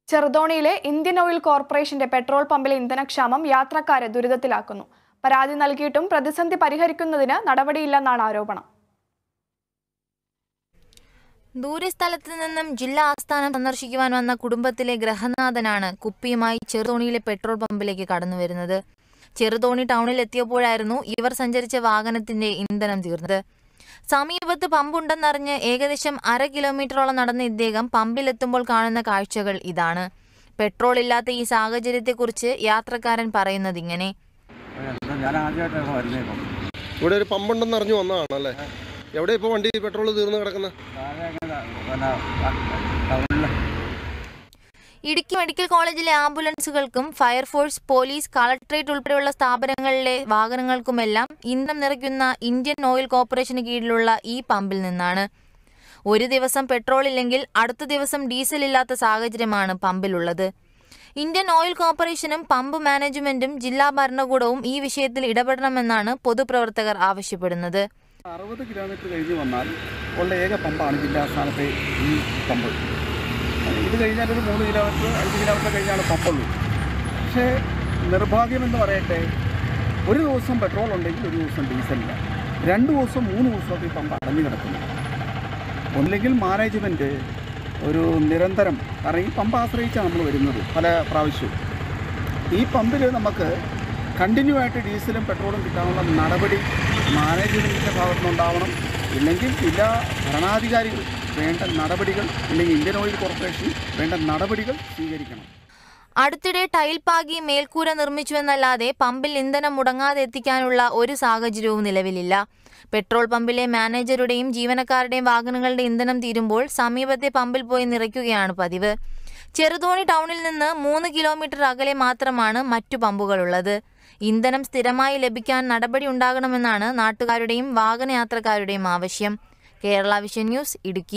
ചെറുതോണിയിലെ Indian oil കോർപ്പറേഷന്റെ petrol പമ്പിലെ ഇന്ധനക്ഷാമം യാത്രക്കാരെ ദുരിതത്തിലാക്കുന്നു പരാതി നൽകിയിട്ടും പ്രതിസന്ധി പരിഹരിക്കുന്നതിന് നടപടിയില്ലെന്നാണ് ആരോപണം ദൂരസ്ഥലത്ത് നിന്നും ജില്ലാ ആസ്ഥാനം സന്ദർശിക്കുവാൻ വന്ന കുടുംബത്തിലെ ഗ്രഹനാഥനാണ് കുപ്പിയുമായി ചെറുതോണിയിലെ പെട്രോൾ പമ്പിലേക്ക് കടന്നുവരുന്നത് ചെറുതോണി ടൗണിൽ എത്തിയപ്പോഴായിരുന്നു ഇവർ സഞ്ചരിച്ച വാഹനത്തിന്റെ ഇന്ധനം തീർന്നത് സമീപത്ത് പമ്പുണ്ടെന്നറിഞ്ഞ് ഏകദേശം അര കിലോമീറ്ററോളം നടന്ന ഇദ്ദേഹം പമ്പിലെത്തുമ്പോൾ കാണുന്ന കാഴ്ചകൾ ഇതാണ് പെട്രോൾ ഇല്ലാത്ത ഈ സാഹചര്യത്തെക്കുറിച്ച് യാത്രക്കാരൻ പറയുന്നത് ഇങ്ങനെ എന്താ ഞാൻ ആദ്യമായിട്ടാണ് വരുന്നത് ഇപ്പം ഇവിടെ ഒരു പമ്പുണ്ടെന്ന് അറിഞ്ഞു വന്നതാണല്ലേ എവിടെ ഇപ്പോൾ വണ്ടി പെട്രോൾ തീർന്നു കിടക്കുന്നത് താഴെ അങ്ങനെ പിന്നെ ടൗണിൽ ഇടുക്കി മെഡിക്കൽ കോളേജിലെ ആംബുലൻസുകൾക്കും ഫയർഫോഴ്സ് പോലീസ് കളക്ടറേറ്റ് ഉൾപ്പെടെയുള്ള സ്ഥാപനങ്ങളിലെ വാഹനങ്ങൾക്കുമെല്ലാം ഇന്ധനം നിറയ്ക്കുന്ന ഇന്ത്യൻ ഓയിൽ കോർപ്പറേഷന് കീഴിലുള്ള ഈ പമ്പിൽ നിന്നാണ് ഒരു ദിവസം പെട്രോൾ ഇല്ലെങ്കിൽ അടുത്ത ദിവസം ഡീസൽ ഇല്ലാത്ത സാഹചര്യമാണ് പമ്പിലുള്ളത് ഇന്ത്യൻ ഓയിൽ കോർപ്പറേഷനും പമ്പ് മാനേജ്മെന്റും ജില്ലാ ഭരണകൂടവും ഈ വിഷയത്തിൽ ഇടപെടണമെന്നാണ് പൊതുപ്രവർത്തകർ ആവശ്യപ്പെടുന്നത് അറുപത് കിലോമീറ്റർ കഴിഞ്ഞ് വന്നാൽ ഉള്ള ഏക പമ്പാണ് ജില്ലാ സ്ഥാനത്തെ ഈ പമ്പ് ഇത് കഴിഞ്ഞാൽ ഒരു മൂന്ന് കിലോമീറ്റർ അഞ്ച് കിലോമീറ്റർ കഴിഞ്ഞാണ് പമ്പുള്ളൂ പക്ഷേ നിർഭാഗ്യമെന്ന് പറയട്ടെ ഒരു ദിവസം പെട്രോൾ ഉണ്ടെങ്കിൽ ഒരു ദിവസം ഡീസലില്ല രണ്ട് ദിവസം മൂന്ന് ദിവസമൊക്കെ ഈ പമ്പ് അടഞ്ഞു കിടക്കുന്നു ഒന്നില്ലെങ്കിൽ മാനേജ്മെൻറ്റ് ഒരു നിരന്തരം കാരണം ഈ പമ്പ് ആശ്രയിച്ചാണ് നമ്മൾ വരുന്നത് പല പ്രാവശ്യവും ഈ പമ്പിൽ നമുക്ക് കണ്ടിന്യൂ ആയിട്ട് ഡീസലും പെട്രോളും കിട്ടാനുള്ള നടപടി മാനേജ്മെൻറ്റിൻ്റെ ഭാഗത്തുനിന്നുണ്ടാവണം ഇല്ലെങ്കിൽ ജില്ലാ ഭരണാധികാരികൾ വേണ്ട നടപടികൾ ഇല്ലെങ്കിൽ ഇന്ത്യൻ ഓയിൽ കോർപ്പറേഷൻ വേണ്ട നടപടികൾ സ്വീകരിക്കണം അടുത്തിടെ ടൈൽ പാകി മേൽക്കൂര നിർമ്മിച്ചുവെന്നല്ലാതെ പമ്പിൽ ഇന്ധനം മുടങ്ങാതെ എത്തിക്കാനുള്ള ഒരു സാഹചര്യവും നിലവിലില്ല പെട്രോൾ പമ്പിലെ മാനേജറുടെയും ജീവനക്കാരുടെയും വാഹനങ്ങളുടെ ഇന്ധനം തീരുമ്പോൾ സമീപത്തെ പമ്പിൽ പോയി നിറയ്ക്കുകയാണ് പതിവ് ചെറുതോണി ടൗണിൽ നിന്ന് മൂന്ന് കിലോമീറ്റർ അകലെ മാത്രമാണ് മറ്റു പമ്പുകളുള്ളത് ഇന്ധനം സ്ഥിരമായി ലഭിക്കാൻ നടപടി ഉണ്ടാകണമെന്നാണ് നാട്ടുകാരുടെയും വാഹനയാത്രക്കാരുടെയും ആവശ്യം കേരള വിഷൻ ന്യൂസ് ഇടുക്കി